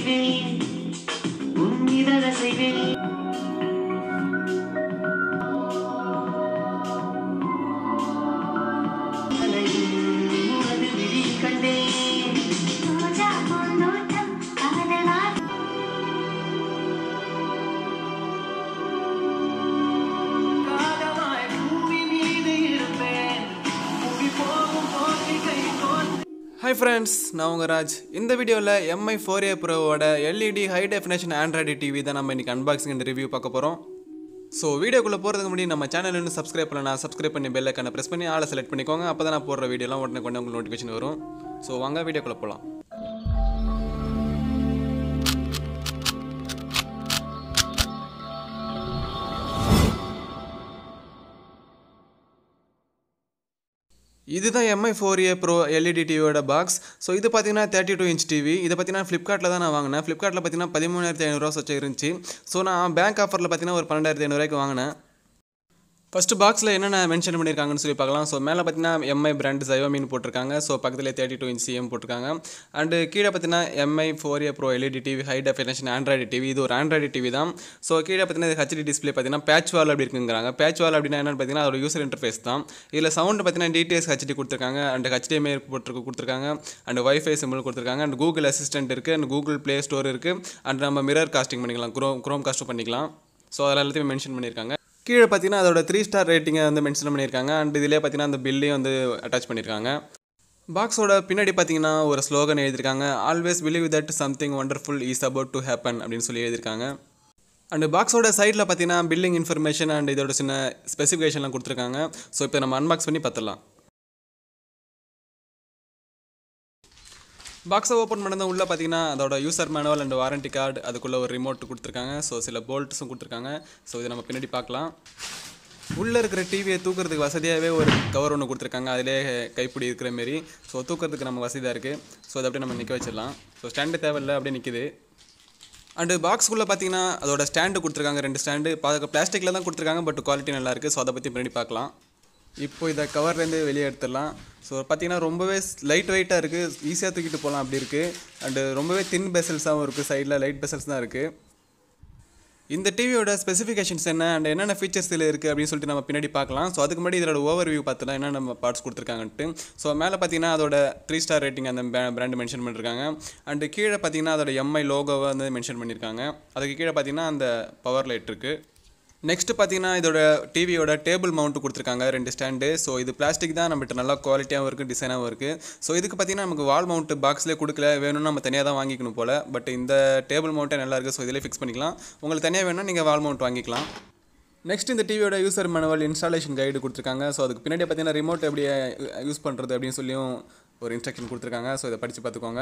செய்வேன் உன் இதழ செய்வேன் உனது விழி கண்டேன் ரோஜா பூந்தோட்டம் காதலா காலமாய் பூமி மீது இருப்பேன் புவி போகும் போக்கில் கை கோர்த்து ஹாய் ஃப்ரெண்ட்ஸ் நான் உங்கள் ராஜ் இந்த வீடியோவில் எம்ஐ ஃபோர் ஏ ப்ரோவோட LED high definition Android TV தான் நம்ம இன்றைக்கி அன்பாக்சிங் அண்ட் ரிவ்யூ பார்க்க போகிறோம் ஸோ வீடியோக்குள்ளே போகிறதுக்கு முன்னாடி நம்ம சேனல் இன்னும் சப்ஸ்கிரைப் பண்ணலாம் சப்ஸ்கிரைப் பண்ணி பெல் ஐக்கனை ப்ரெஸ் பண்ணி ஆளை செலக்ட் பண்ணிக்கோங்க அப்போ தான் நான் போடுற வீடியோலாம் உடனே கொண்டு உங்களுக்கு நோட்டிஃபிகேஷன் வரும் ஸோ வாங்க வீடியோக்குள்ளே போகலாம் இதுதான் MI four A Pro LED டிவியோட பாக்ஸ் ஸோ இது பார்த்தீங்கன்னா தேர்ட்டி டூ இன்ச் டிவி இதை பார்த்தீங்கன்னா ஃப்ளிப்கார்ட்டில் தான் நான் வாங்கினேன் ஃப்ளிப்கார்ட்டில் பார்த்தீங்கன்னா பதிமூணாயிரத்தி ஐநூறுரூவா வச்சு இருந்துச்சு ஸோ நான் பேங்க் ஆஃபரில் பார்த்தீங்கன்னா ஒரு பன்னெண்டாயிரத்தி ஐநூறுரூவாய்க்கு வாங்கினேன் ஃபஸ்ட்டு பாக்ஸில் என்னென்ன மென்ஷன் பண்ணியிருக்காங்கன்னு சொல்லி பார்க்கலாம் ஸோ மேலே பார்த்தீங்கன்னா எம்ஐ பிராண்ட் ஜயோமின்னு போட்டிருக்காங்க ஸோ பக்கத்தில் தேர்ட்டி டூ இன்ச் சிஎம் போட்டிருக்காங்க அண்டு கீழே பார்த்தீங்கன்னா MI four A Pro LED TV high definition Android TV இது ஒரு ஆண்ட்ராய்டு டிவி தான் ஸோ கீழே பார்த்தீங்கன்னா இது ஹெச்டி டிஸ்பிளே பார்த்தீங்கன்னா பேட்ச் வால் அப்படி இருக்குங்கிறாங்க பேட்ச் வால் அப்படின்னா என்னென்னு பார்த்தீங்கன்னா அதோட யூசர் இன்டர்ஃபேஸ் தான் இதில் சவுண்ட் பார்த்தீங்கன்னா டிடிஎஸ் ஹெச்டி கொடுத்துருக்காங்க அண்ட் ஹெச்டிஎம்ஐ போட்டு கொடுத்துருக்காங்க அண்ட் வைஃபை சிம்பிள் கொடுத்துருக்காங்க அண்ட் கூகுள் அசிஸ்டன்ட் இருக்குது அண்ட் கூகுள் ப்ளே ஸ்டோர் இருக்குது அண்ட் நம்ம மிரர் காஸ்டிங் பண்ணிக்கலாம் க்ரோம் க்ரோம் காஸ்ட்டும் பண்ணிக்கலாம் ஸோ அதில் எல்லாத்தையுமே மென்ஷன் பண்ணியிருக்காங்க கீழே பார்த்தீங்கன்னா அதோட த்ரீ ஸ்டார் ரேட்டிங்கை வந்து மென்ஷன் பண்ணியிருக்காங்க அண்ட் இதிலே பார்த்தீங்கன்னா அந்த பில்லையும் வந்து அட்டாச் பண்ணியிருக்காங்க பாக்ஸோட பின்னாடி பார்த்தீங்கன்னா ஒரு ஸ்லோகன் எழுதியிருக்காங்க always believe that something wonderful is about to happen அப்படின்னு சொல்லி எழுதியிருக்காங்க அண்ட் பாக்ஸோட சைடில் பார்த்தீங்கன்னா பில்லிங் இன்ஃபர்மேஷன் அண்ட் இதோட சின்ன ஸ்பெசிஃபிகேஷன்லாம் கொடுத்துருக்காங்க ஸோ இப்போ நம்ம அன்பாக்ஸ் பண்ணி பார்த்துடலாம் பாக்ஸை ஓப்பன் பண்ணது உள்ளே பார்த்தீங்கன்னா அதோட user manual and warranty card அதுக்குள்ளே ஒரு ரிமோட் கொடுத்துருக்காங்க ஸோ சில போல்ட்ஸும் கொடுத்துருக்காங்க ஸோ இதை நம்ம பின்னாடி பார்க்கலாம் உள்ளே இருக்கிற டிவியை தூக்குறதுக்கு வசதியாகவே ஒரு கவர் ஒன்று கொடுத்துருக்காங்க அதிலே கைப்பிடி இருக்கிற மாரி ஸோ தூக்குறதுக்கு நம்ம வசதியாக இருக்குது ஸோ அதை அப்படியே நம்ம நிற்க வச்சிடலாம் ஸோ ஸ்டாண்டு தேவையில்லை அப்படியே நிற்கிது அண்டு பாக்ஸ்குள்ளே பார்த்தீங்கன்னா அதோட ஸ்டாண்டு கொடுத்துருக்காங்க ரெண்டு ஸ்டாண்டு பார்க்க பிளாஸ்டிக்கில் தான் கொடுத்துருக்காங்க பட் குவாலிட்டி நல்லா இருக்குது ஸோ அதை பற்றி பின்னாடி பார்க்கலாம் இப்போ இதை கவர்லேருந்து வெளியே எடுத்துடலாம் ஸோ பார்த்தீங்கன்னா ரொம்பவே லைட் வெயிட்டாக இருக்குது ஈஸியாக தூக்கிட்டு போகலாம் அப்படி இருக்குது அண்டு ரொம்பவே தின் பெசல்ஸாகவும் இருக்குது சைடில் லைட் பெசல்ஸ் தான் இருக்குது இந்த டிவியோட ஸ்பெசிஃபிகேஷன்ஸ் என்ன அண்ட் என்னென்ன ஃபீச்சர்ஸ் இதில் இருக்குது அப்படின்னு சொல்லிட்டு நம்ம பின்னாடி பார்க்கலாம் ஸோ அதுக்கு முன்னாடி இதோட ஓவர் வியூ பார்த்துலாம் என்னென்ன பார்ட்ஸ் கொடுத்துருக்காங்கன்ட்டு ஸோ மேலே பார்த்தீங்கன்னா அதோட த்ரீ ஸ்டார் ரேட்டிங் அந்த பிராண்ட் மென்ஷன் பண்ணியிருக்காங்க அண்டு கீழே பார்த்தீங்கன்னா அதோட எம்ஐ லோகோவை வந்து மென்ஷன் பண்ணியிருக்காங்க அதுக்கு கீழே பார்த்தீங்கன்னா அந்த பவர் லைட் இருக்குது நெக்ஸ்ட் பார்த்தீங்கன்னா இதோட டிவியோட டேபிள் மவுண்ட் கொடுத்துருக்காங்க ரெண்டு ஸ்டாண்டு ஸோ இது பிளாஸ்டிக் தான் நம்மகிட்ட நல்லா குவாலிட்டியாகவும் இருக்குது டிசைனாகவும் இருக்குது ஸோ இதுக்கு பார்த்தீங்கன்னா நமக்கு வால் மவுண்ட் பாக்ஸ்லேயே கொடுக்கல வேணும்னா நம்ம தனியாக தான் வாங்கிக்கணும் போல் பட் இந்த டேபிள் மவுண்ட்டே நல்லா இருக்குது ஸோ இதிலே ஃபிக்ஸ் பண்ணிக்கலாம் உங்களுக்கு தனியாக வேணும்னா நீங்கள் வால் மவுண்ட் வாங்கிக்கலாம் நெக்ஸ்ட் இந்த டிவியோட யூசர் மேனுவல் இன்ஸ்டாலேஷன் கைடு கொடுத்துருக்காங்க ஸோ அதுக்கு பின்னாடி பார்த்தீங்கன்னா ரிமோட் எப்படி யூஸ் பண்ணுறது அப்படின்னு சொல்லியும் ஒரு இன்ஸ்ட்ரக்ஷன் கொடுத்துருக்காங்க ஸோ இதை படித்து பார்த்துக்கோங்க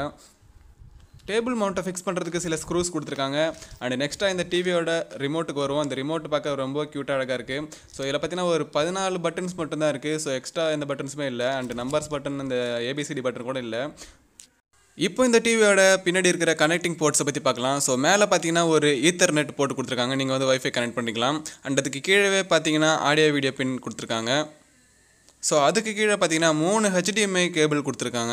டேபிள் மவுண்ட்டை ஃபிக்ஸ் பண்ணுறதுக்கு சில ஸ்க்ரூஸ் கொடுத்துருக்காங்க அண்ட் நெக்ஸ்ட்டாக இந்த டிவியோட ரிமோட்டுக்கு வருவோம் அந்த ரிமோட் பார்க்க ரொம்ப க்யூட்டாக அழகாக இருக்குது ஸோ இதில் பார்த்தீங்கன்னா ஒரு பதினாலு பட்டன்ஸ் மட்டும்தான் இருக்குது ஸோ எக்ஸ்ட்ரா எந்த பட்டன்ஸுமே இல்லை அண்ட் நம்பர்ஸ் பட்டன் இந்த ஏபிசிடி பட்டன் கூட இல்லை இப்போ இந்த டிவியோட பின்னாடி இருக்கிற கனெக்டிங் போர்ட்ஸை பற்றி பார்க்கலாம் ஸோ மேலே பார்த்தீங்கன்னா ஒரு ஈத்தர்நெட் போட்டு கொடுத்துருக்காங்க நீங்கள் வந்து வைஃபை கனெக்ட் பண்ணிக்கலாம் அண்ட் அதுக்கு கீழே பார்த்தீங்கன்னா ஆடியோ வீடியோ பின் கொடுத்துருக்காங்க ஸோ அதுக்கு கீழே பார்த்தீங்கன்னா மூணு ஹெச்டிஎம்ஐ கேபிள் கொடுத்துருக்காங்க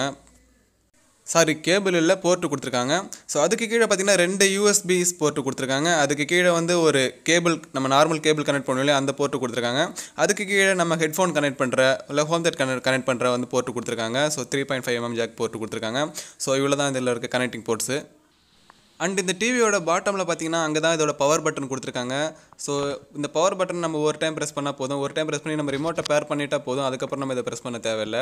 சாரி கேபிள் இல்லை போர்ட்டு கொடுத்துருக்காங்க ஸோ அதுக்கு கீழே பார்த்தீங்கன்னா ரெண்டு யூஎஸ்பிஸ் போர்ட்டு கொடுத்துருக்காங்க அதுக்கு கீழே வந்து ஒரு கேபிள் நம்ம நார்மல் கேபிள் கனெக்ட் பண்ணுவோம் இல்லையா அந்த போர்ட்டு கொடுத்துருக்காங்க அதுக்கு கீழே நம்ம ஹெட்ஃபோன் கனெக்ட் பண்ணுற இல்லை ஹோம் தேட் கனெக்ட் கனெக்ட் பண்ணுற வந்து போர்ட்டு கொடுத்துருக்காங்க so three point five mm jack port கொடுத்துருக்காங்க ஸோ இவ்வளோ தான் இதில் இருக்க கனெக்டிங் போர்ட்ஸு அண்ட் இந்த டிவியோட பாட்டமில் பார்த்தீங்கன்னா அங்கே தான் இதோட பவர் பட்டன் கொடுத்துருக்காங்க ஸோ இந்த பவர் பட்டன் நம்ம ஒரு டைம் ப்ரெஸ் பண்ணால் போதும் ஒரு டைம் ப்ரெஸ் பண்ணி நம்ம ரிமோட்டை பேர் பண்ணிட்டா போதும் அதுக்கப்புறம் நம்ம இதை ப்ரெஸ் பண்ண தேவையில்லை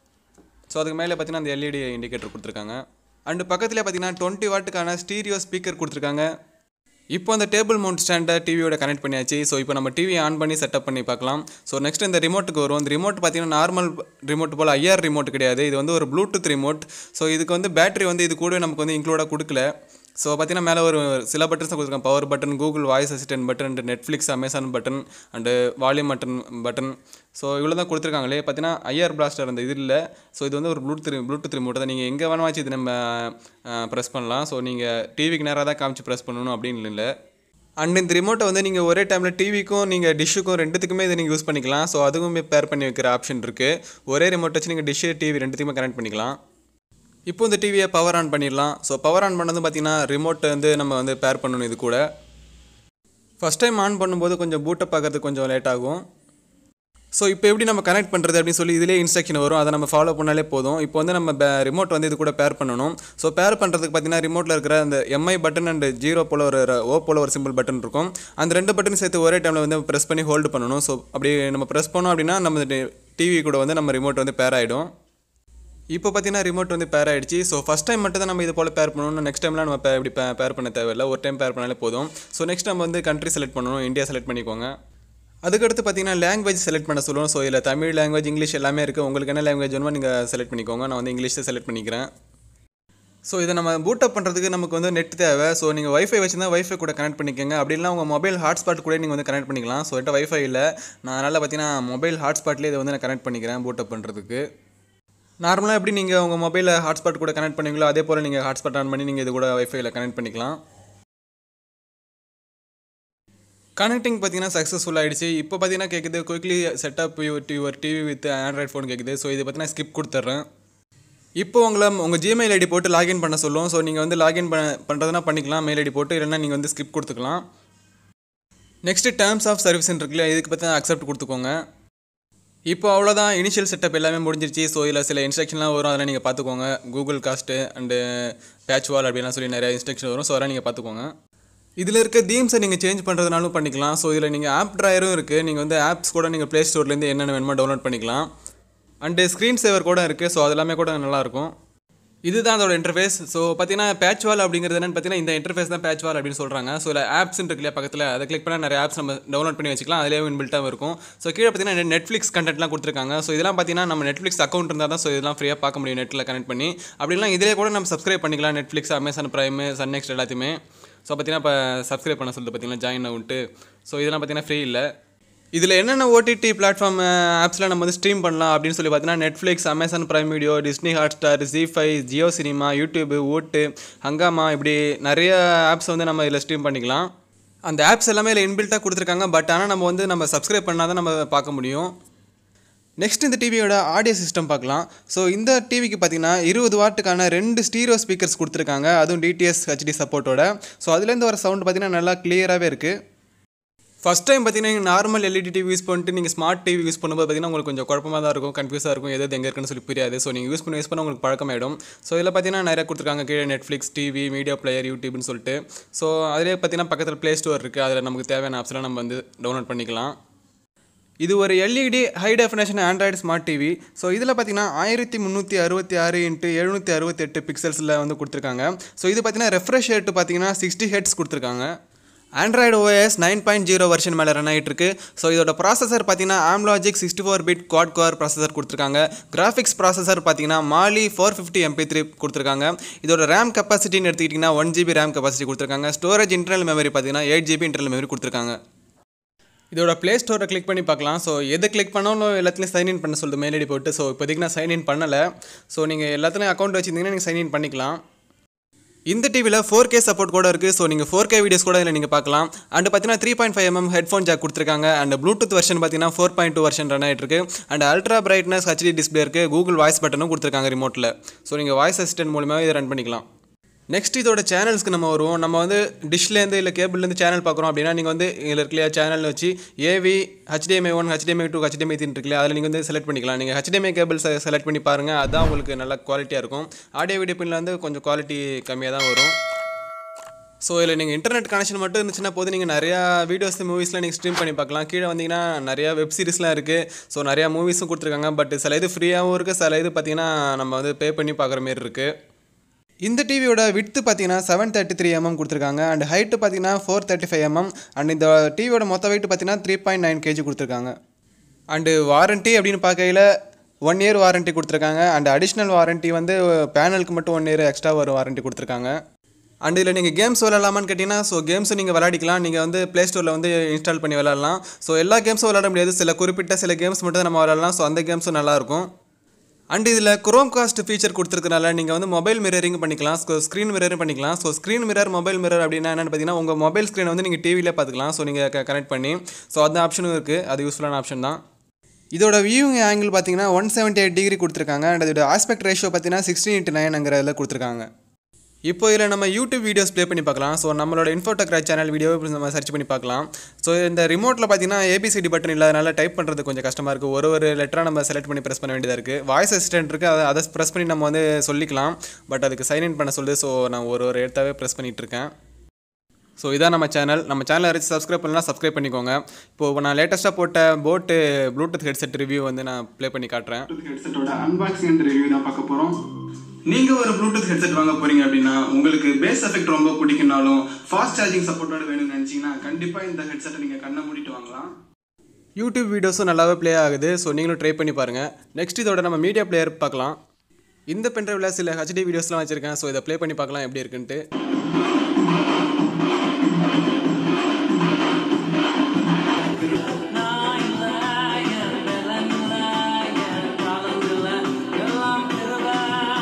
ஸோ அதுக்கு மேலே பார்த்தீங்கன்னா அந்த எல்இடி இண்டிகேட்டர் கொடுத்துருக்காங்க அண்டு பக்கத்தில் பார்த்தீங்கன்னா டுவெண்ட்டி வாட்டுக்கான ஸ்டீரியோ ஸ்பீக்கர் கொடுத்துருக்காங்க இப்போ அந்த டேபிள் மவுண்ட் ஸ்டாண்டை டிவியோட கனெக்ட் பண்ணியாச்சு ஸோ இப்போ நம்ம டிவி ஆன் பண்ணி செட்டப் பண்ணி பார்க்கலாம் ஸோ நெக்ஸ்ட் இந்த ரிமோட்டுக்கு வரும் இந்த ரிமோட் பார்த்தீங்கன்னா நார்மல் ரிமோட் போல் ஐஆர் ரிமோட் கிடையாது இது வந்து ஒரு ப்ளூடூத் ரிமோட் ஸோ இதுக்கு வந்து பேட்டரி வந்து இது கூட நமக்கு வந்து இன்க்ளூடாக கொடுக்கல ஸோ பார்த்தீங்கன்னா மேலே ஒரு சில பட்டன்ஸ் கொடுத்துருக்காங்க power button Google voice assistant button and Netflix Amazon button and volume button button so இவ்வளோ தான் கொடுத்துருக்காங்களே பார்த்தீங்கன்னா ஐஆர் பிளாஸ்டர் அந்த இது இல்லை ஸோ இது வந்து ஒரு ப்ளூடூத் ப்ளூடூத் ரிமோட் தான் நீங்கள் எங்கே வேணாச்சு இது நம்ம ப்ரெஸ் பண்ணலாம் ஸோ நீங்கள் டிவிக்கு நேராக தான் காமிச்சு ப்ரெஸ் பண்ணணும் அப்படின்னு இல்லை அண்ட் இந்த ரிமோட்டை வந்து நீங்கள் ஒரே டைமில் டிவிக்கும் நீங்கள் டிஷ்ஷுக்கும் ரெண்டுத்துக்குமே இதை நீங்கள் யூஸ் பண்ணிக்கலாம் ஸோ அதுவுமே பேர் பண்ணி வைக்கிற ஆப்ஷன் இருக்குது ஒரே ரிமோட் வச்சு நீங்கள் டிஷ்ஷு டிவி ரெண்டுத்துக்குமே கனெக்ட் பண்ணிக்கலாம் இப்போ இந்த டிவியை பவர் ஆன் பண்ணிடலாம் ஸோ பவர் ஆன் பண்ணது பார்த்தீங்கன்னா ரிமோட்டை வந்து நம்ம வந்து பேர் பண்ணணும் இது கூட ஃபஸ்ட் டைம் ஆன் பண்ணும்போது கொஞ்சம் பூட்டப் பார்க்கறதுக்கு கொஞ்சம் லேட் ஆகும் ஸோ இப்போ எப்படி நம்ம கனெக்ட் பண்ணுறது அப்படின்னு சொல்லி இதிலே இன்ஸ்ட்ரக்ஷன் வரும் அதை நம்ம ஃபாலோ பண்ணாலே போதும் இப்போ வந்து நம்ம ரிமோட் வந்து இது கூட பேர் பண்ணணும் ஸோ பேர் பண்ணுறதுக்கு பார்த்தீங்கன்னா ரிமோட்டில் இருக்கிற அந்த எம்ஐ பட்டன் அண்ட் ஜீரோ போல ஒரு ஓ போல ஒரு சிம்பிள் பட்டன் இருக்கும் அந்த ரெண்டு பட்டன் சேர்த்து ஒரே டைமில் வந்து ப்ரெஸ் பண்ணி ஹோல்டு பண்ணணும் ஸோ அப்படி நம்ம ப்ரெஸ் பண்ணோம் அப்படின்னா நம்ம டிவி கூட வந்து நம்ம ரிமோட் வந்து பேர் ஆகிடும் இப்போ பார்த்தீங்கன்னா ரிமோட் வந்து பேர் ஆயிடுச்சு ஸோ ஃபஸ்ட் டைம் மட்டும் தான் நம்ம இது போல் பேர் பண்ணணும் நெக்ஸ்ட் டைம்லாம் நம்ம பே- இப்படி பேர் பண்ண தேவையில்லை ஒரு டைம் பேர் பண்ணாலே போதும் ஸோ நெக்ஸ்ட் நம்ம வந்து கண்ட்ரி செலக்ட் பண்ணணும் இந்தியா செலக்ட் பண்ணிக்கோங்க அதுக்கடுத்து பார்த்தீங்கன்னா லாங்குவேஜ் செலக்ட் பண்ண சொல்லுவோம் ஸோ இதில் தமிழ் லாங்குவேஜ் இங்கிலீஷ் எல்லாமே இருக்குது உங்களுக்கு என்ன லாங்குவேஜ் வேணுமோ நீங்கள் செலக்ட் பண்ணிக்கோங்க நான் வந்து இங்கிலீஷை செலக்ட் பண்ணிக்கிறேன் ஸோ இதை நம்ம பூட் அப் பண்ணுறதுக்கு நமக்கு வந்து நெட் தேவை ஸோ நீங்கள் வைஃபை வச்சுருந்தா வைஃபை கூட கனெக்ட் பண்ணிக்கோங்க அப்படி இல்லைனா உங்கள் மொபைல் ஹாட்ஸ்பாட் கூட நீங்கள் வந்து கனெக்ட் பண்ணிக்கலாம் ஸோ என்கிட்ட வைஃபை இல்லை நான் அதனால் பார்த்தீங்கன்னா மொபைல் ஹாட்ஸ்பாட்லேயே இதை வந்து நான் கனெக்ட் பண்ணிக்கிறேன் பூட் அப் பண்ணுறதுக்கு நார்மலாக எப்படி நீங்கள் உங்கள் மொபைலில் ஹாட்ஸ்பாட் கூட கனெக்ட் பண்ணுவீங்களோ அதே போல் நீங்கள் ஹாட்ஸ்பாட் ஆன் பண்ணி நீங்கள் இது கூட வைஃபைல கனெக்ட் பண்ணிக்கலாம் கனெக்டிங் பார்த்தீங்கன்னா சக்ஸஸ்ஃபுல் ஆயிடுச்சு இப்போ பார்த்தீங்கன்னா கேட்குது quickly setup your your TV with Android phone கேட்குது ஸோ இது பார்த்தீங்கன்னா ஸ்கிப் கொடுத்துட்றேன் இப்போ உங்களை உங்கள் ஜிமெயில் ஐடி போட்டு லாகின் பண்ண சொல்லும் ஸோ நீங்கள் வந்து லாகின் பண்ண பண்ணுறதுனா பண்ணிக்கலாம் மெயில் ஐடி போட்டு இல்லைன்னா நீங்கள் வந்து ஸ்கிப் கொடுத்துக்கலாம் நெக்ஸ்ட்டு டேர்ம்ஸ் ஆஃப் சர்வீஸ்ன்னு இருக்குல்ல இதுக்கு பற்றி அக்செப்ட் கொடுத்துக்கோங்க இப்போ அவ்வளோதான் இனிஷியல் செட்டப் எல்லாமே முடிஞ்சிருச்சு ஸோ இதில் சில இன்ஸ்ட்ரக்ஷன்லாம் வரும் அதெல்லாம் நீங்கள் பார்த்துக்கோங்க Google cast and patch wall அப்படிலாம் சொல்லி நிறைய இன்ஸ்ட்ரக்ஷன் வரும் ஸோ அதெல்லாம் நீங்கள் பார்த்துக்கோங்க இதில் இருக்க தீம்ஸை நீங்கள் சேஞ்ச் பண்ணுறதுனாலும் பண்ணிக்கலாம் ஸோ இதில் நீங்கள் ஆப் ட்ராயரும் இருக்குது நீங்கள் வந்து ஆப்ஸ் கூட நீங்கள் ப்ளே ஸ்டோர்லேருந்து என்னென்ன வேணுமோ டவுன்லோட் பண்ணிக்கலாம் அண்டு ஸ்க்ரீன் சேவர் கூட இருக்குது ஸோ அதெல்லாமே கூட நல்லாயிருக்கும் இதுதான் அதோட இன்டர்ஃபேஸ் ஸோ பார்த்தீங்கன்னா பேட்ச் வால் அப்படிங்கிறது என்னன்னு பார்த்தீங்கன்னா இந்த இன்டர்ஃபேஸ் தான் பேட்ச் வால் அப்படின்னு சொல்கிறாங்க ஸோ இல்லை ஆப்ஸ் இருக்கு இல்லையா பக்கத்தில் அதை கிளிக் பண்ணால் நிறைய ஆப்ஸ் நம்ம டவுன்லோட் பண்ணி வச்சுக்கலாம் அதிலே இன்பில்ட்டாக இருக்கும் ஸோ கீழே பார்த்தீங்கன்னா நெட்ஃப்ளிக்ஸ் கண்டென்ட்லாம் கொடுத்துருக்காங்க ஸோ இதெல்லாம் பார்த்தீங்கன்னா நம்ம நெட்ஃப்ளிக்ஸ் அக்கௌண்ட் இருந்தால் தான் ஸோ இதெல்லாம் ஃப்ரீயாக பார்க்க முடியும் நெட்டில் கனெக்ட் பண்ணி அப்படிலாம் இதிலே கூட நம்ம சப்ஸ்கிரைப் பண்ணிக்கலாம் Netflix Amazon Prime Sun Next எல்லாத்தையுமே ஸோ பார்த்தீங்கன்னா இப்போ சப்ஸ்கிரைப் பண்ண சொல்லிட்டு பார்த்தீங்கன்னா ஜாயின் அவுண்ட்டு ஸோ இதெல்லாம் பார்த்தீங்கன்னா ஃப்ரீ இல்லை இதில் என்னென்ன ஓடிடி பிளாட்ஃபார்ம் ஆப்ஸ்லாம் நம்ம வந்து ஸ்ட்ரீம் பண்ணலாம் அப்படின்னு சொல்லி பார்த்தீங்கன்னா Netflix Amazon Prime Video Disney Hotstar Zee five Jio Cinema YouTube ஓட்டு ஹங்காமா இப்படி நிறைய ஆப்ஸ் வந்து நம்ம இதில் ஸ்ட்ரீம் பண்ணிக்கலாம் அந்த ஆப்ஸ் எல்லாமே இதில் இன்பில்ட்டாக கொடுத்துருக்காங்க பட் ஆனால் நம்ம வந்து நம்ம சப்ஸ்கிரைப் பண்ணால் தான் நம்ம பார்க்க முடியும் நெக்ஸ்ட் இந்த டிவியோட ஆடியோ சிஸ்டம் பார்க்கலாம் ஸோ இந்த டிவிக்கு பார்த்தீங்கன்னா இருபது வாட்டுக்கான ரெண்டு ஸ்டீரியோ ஸ்பீக்கர்ஸ் கொடுத்துருக்காங்க அதுவும் டிடிஎஸ் ஹெச்டி சப்போர்ட்டோட ஸோ அதுலேருந்து வர சவுண்ட் பார்த்தீங்கன்னா நல்லா கிளியராகவே இருக்குது ஃபஸ்ட் டைம் பார்த்தீங்கன்னா நீங்கள் நார்மல் எல்இடி டிவி யூஸ் பண்ணிட்டு நீங்கள் ஸ்மார்ட் டிவி யூஸ் பண்ணும்போது பார்த்தீங்கன்னா உங்களுக்கு கொஞ்சம் குழப்பமாக தான் இருக்கும் கன்ஃபியூஸாக இருக்கும் எது எங்கே இருக்குன்னு சொல்லி புரியாது ஸோ நீங்கள் யூஸ் பண்ணி யூஸ் பண்ண உங்களுக்கு பழக்கமாயிடும் ஸோ இதில் பார்த்தீங்கன்னா நிறைய கொடுத்துருக்காங்க கீழே நெட்ஃப்ளிக்ஸ் டிவி மீடியா பிளேயர் யூடியூப்னு சொல்லிட்டு ஸோ அதிலே பார்த்தீங்கன்னா பக்கத்தில் ப்ளே ஸ்டோர் இருக்குது அதில் நமக்கு தேவையான ஆப்ஸ்லாம் நம்ம வந்து டவுன்லோட் பண்ணிக்கலாம் இது ஒரு LED high definition Android smart TV so இதில் பார்த்தீங்கன்னா ஆயிரத்தி முந்நூற்றி அறுபத்தி ஆறு இன்ட்டு எழுநூற்றி அறுபத்தெட்டு பிக்சல்ஸில் வந்து கொடுத்துருக்காங்க ஸோ இது பார்த்தீங்கன்னா ரெஃப்ரெஷ் ரேட்டு பார்த்தீங்கன்னா சிக்ஸ்டி ஹெட்ஸ் கொடுத்துருக்காங்க Android OS nine point zero version மேலே ரன் ஆகிட்டு இருக்கு ஸோ இதோட ப்ராசஸர் பார்த்தீங்கன்னா Amlogic sixty four bit quad core processor கொடுத்துருக்காங்க கிராஃபிக்ஸ் ப்ராசஸர் பார்த்தீங்கன்னா Mali four fifty MP three கொடுத்துருக்காங்க இதோட ரேம் கெப்பாசிட்டின்னு எடுத்துக்கிட்டிங்கன்னா ஒன் ஜிபி ரேம் கெப்பாசிட்டி கொடுத்துருக்காங்க ஸ்டோரேஜ் இன்டர்னல் மெமரி பார்த்தீங்கன்னா எயிட் ஜிபி இன்டர்னல் மெமரி கொடுத்துருக்காங்க இதோட ப்ளே ஸ்டோரை கிளிக் பண்ணி பார்க்கலாம் ஸோ எது கிளிக் பண்ணாலும் எல்லாத்துலையும் சைன் இன் பண்ண சொல்லுது மெயில் ஐடி போட்டு ஸோ இப்போதைக்கு நான் சைன் இன் பண்ணலை ஸோ நீங்கள் எல்லாத்துலையும் அக்கௌண்ட் வச்சிருந்தீங்கன்னா நீங்கள் சைன் இன் பண்ணிக்கலாம் இந்த டிவியில் ஃபோர் கே சப்போர்ட் கூட இருக்குது ஸோ நீங்கள் ஃபோர் கே வீடியோஸ் கூட இதில் நீங்கள் பார்க்கலாம் அண்ட் பார்த்தீங்கன்னா three point five MM headphone jack கொடுத்துருக்காங்க அண்ட் ப்ளூடூத் வெர்ஷன் பார்த்தீங்கன்னா four point two version run ஆகிட்டு இருக்கு and ultra brightness HD display இருக்குது கூகுள் வாய்ஸ் பட்டனும் கொடுத்துருக்காங்க ரிமோட்டில் ஸோ நீங்கள் வாய்ஸ் அசிஸ்டன்ட் மூலியமாக இதை ரன் பண்ணிக்கலாம் நெக்ஸ்ட் இதோட சேனல்ஸ்க்கு நம்ம வருவோம் நம்ம வந்து டிஷ்லேருந்து இல்லை கேபிள்லேருந்து சேனல் பார்க்குறோம் அப்படின்னா நீங்கள் வந்து இதில் இருக்கலையா சேனல் வச்சு AV HDMI one HDMI two HDMI three இருக்குல்லையா அதில் நீங்கள் வந்து செலக்ட் பண்ணிக்கலாம் நீங்கள் ஹெச்டிஎம்ஐ கேபிள்ஸ் செலக்ட் பண்ணி பாருங்கள் அதுதான் உங்களுக்கு நல்ல குவாலிட்டியாக இருக்கும் ஆடியோ வீடியோ பின்னில் வந்து கொஞ்சம் குவாலிட்டி கம்மியாக தான் வரும் ஸோ இதில் நீங்கள் இன்டர்நெட் கனெக்ஷன் மட்டும் இருந்துச்சுன்னா போது நீங்கள் நிறையா வீடியோஸ் மூவிஸ்லாம் நீங்கள் ஸ்ட்ரீம் பண்ணி பார்க்கலாம் கீழே வந்தீங்கன்னா நிறையா வெப் சீரிஸ்லாம் இருக்குது ஸோ நிறையா மூவிஸும் கொடுத்துருக்காங்க பட் சில இது ஃப்ரீயாகவும் இருக்குது சில இது பார்த்தீங்கன்னா நம்ம வந்து பே பண்ணி பார்க்குற மாரி இருக்குது இந்த டிவியோட விட்த்து பார்த்தீங்கன்னா செவன் தேர்ட்டி த்ரீ எம்எம் கொடுத்துருக்காங்க அண்ட் ஹைட்டு பார்த்தீங்கன்னா four thirty five MM and இந்த டிவியோட மொத்த வெயிட் பார்த்தீங்கன்னா த்ரீ பாயிண்ட் நைன் கேஜி கொடுத்துருக்காங்க அண்டு வாரண்ட்டி அப்படின்னு பார்க்கையில் ஒன் இயர் வாரண்ட்டி கொடுத்துருக்காங்க அண்ட் அடிஷ்னல் வாரண்ட்டி வந்து பேனலுக்கு மட்டும் ஒன் இயர் எக்ஸ்ட்ரா ஒரு வாரண்ட்டி கொடுத்துருக்காங்க அண்ட் இதில் நீங்கள் கேம்ஸ் விளாட்லாமான்னு கேட்டிங்கன்னா ஸோ கேம்ஸும் நீங்கள் விளையாடிக்கலாம் நீங்கள் வந்து ப்ளே ஸ்டோரில் வந்து இன்ஸ்டால் பண்ணி விளாட்லாம் ஸோ எல்லா கேம்ஸும் விளாட முடியாது சில குறிப்பிட்ட சில கேம்ஸ் மட்டும் தான் நம்ம விளாட்லாம் ஸோ அந்த கேம்ஸும் நல்லாயிருக்கும் அண்ட் இதில் குரோம் காஸ்ட் ஃபீச்சர் கொடுத்துருக்கனால நீங்கள் வந்து மொபைல் மிரரிங் பண்ணிக்கலாம் ஸோ ஸ்க்ரீன் மிரரும் பண்ணிக்கலாம் so screen mirror mobile mirror அப்படின்னா என்னென்னு பார்த்தீங்கன்னா உங்கள் மொபைல் ஸ்க்ரீனை வந்து நீங்கள் டிவியில் பார்த்துக்கலாம் ஸோ நீங்கள் கனெக்ட் பண்ணி ஸோ அந்த ஆப்ஷனும் இருக்குது அது யூஸ்ஃபுல்லான ஆப்ஷன் தான் இதோட வியூவிங் ஆங்கிள் பார்த்தீங்கன்னா ஒன் செவன்ட்டி எயிட் டிகிரி கொடுத்துருக்காங்க அண்ட் இதோட ஆஸ்பெக்ட் ரேஷியோ பார்த்தீங்கன்னா சிக்ஸ்டீன் இன்ட்டு நைன்ங்கிறதுல கொடுத்துருக்காங்க இப்போ இதில் நம்ம யூடியூப் வீடியோஸ் ப்ளே பண்ணி பார்க்கலாம் ஸோ நம்மளோட இன்ஃபோடெக்ரா சேனல் வீடியோ நம்ம சர்ச் பண்ணி பார்க்கலாம் ஸோ இந்த ரிமோட்டில் பார்த்தீங்கன்னா ஏபிசிடி பட்டன் இல்லாதனால டைப் பண்ணுறது கொஞ்சம் கஷ்டமாக இருக்குது ஒரு ஒரு லெட்டராக நம்ம செலக்ட் பண்ணி ப்ரெஸ் பண்ண வேண்டியதாக இருக்குது வாய்ஸ் அசிஸ்டன்ட் இருக்குது அதை அதை ப்ரெஸ் பண்ணி நம்ம வந்து சொல்லிக்கலாம் பட் அதுக்கு சைன் இன் பண்ண சொல்லுது ஸோ நான் ஒரு ஒரு இடத்தாவே ப்ரெஸ் பண்ணிகிட்டு இருக்கேன் ஸோ இதான் நம்ம சேனல் நம்ம சேனலை யாராச்சும் சப்ஸ்கிரைப் பண்ணலாம் சப்ஸ்கிரைப் பண்ணிக்கோங்க இப்போ நான் லேட்டஸ்ட்டாக போட்ட போட்டு ப்ளூடூத் ஹெட்செட் ரிவ்யூ வந்து நான் ப்ளே பண்ணி காட்டுறேன் ஹெட்செட்டோட அன்பாக்சிங் அண்ட் ரிவ்யூ தான் பார்க்க போகிறோம் நீங்கள் ஒரு ப்ளூடூத் ஹெட்செட் வாங்க போறீங்க அப்படின்னா உங்களுக்கு பேஸ் எஃபெக்ட் ரொம்ப பிடிக்கும்னாலும் ஃபாஸ்ட் சார்ஜிங் சப்போர்ட்டோட வேணும்னு நினச்சிங்கன்னா கண்டிப்பாக இந்த ஹெட்செட்டை நீங்கள் கண்ணை மூடிட்டு வாங்கலாம் யூடியூப் வீடியோஸும் நல்லாவே ப்ளே ஆகுது ஸோ நீங்களும் ட்ரை பண்ணி பாருங்கள் நெக்ஸ்ட் இதோட நம்ம மீடியா பிளேயர் பார்க்கலாம் இந்த பென்ட்ரைவில் சில ஹெச்டி வீடியோஸ்லாம் வச்சுருக்கேன் ஸோ இதை ப்ளே பண்ணி பார்க்கலாம் எப்படி இருக்குன்ட்டு நான் இல்லை என் பலன் இல்லை என் காலம் இல்லை எல்லாம் திருவா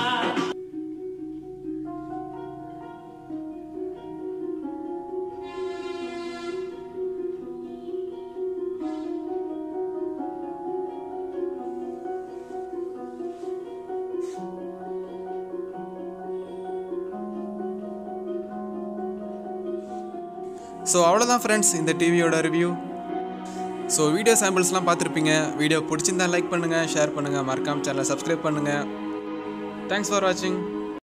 ஸோ அவ்வளோதான் ஃப்ரெண்ட்ஸ் இந்த டிவியோட ரிவ்யூ ஸோ வீடியோ சாம்பிள்ஸ்லாம் பார்த்துருப்பீங்க வீடியோ பிடிச்சிருந்தா லைக் பண்ணுங்கள் ஷேர் பண்ணுங்கள் மறக்காம சேனலை சப்ஸ்கிரைப் பண்ணுங்கள் தேங்க்ஸ் ஃபார் வாட்சிங்